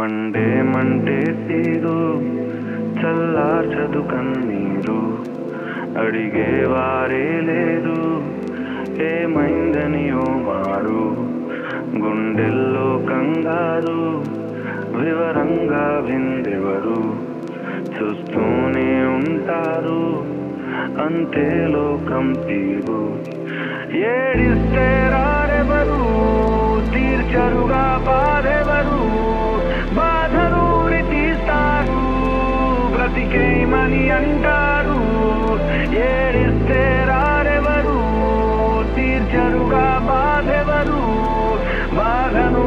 Monday మంటే తీరు చల్లార్చదు కన్నీరు అడిగేవారే లేదు ఏమైందని ఓ మారు గుండెల్లో కంగారు వివరంగా విందెవరు చూస్తూనే ఉంటారు అంతే లోకం తీరు ఏడిస్తే రారెవరు తీర్చరుగా బాధెవరు బాధలూరి తీస్తారు బ్రతికేమని అంటారు ఏడిస్తే రారెవరు తీర్చరుగా బాధెవరు బాధను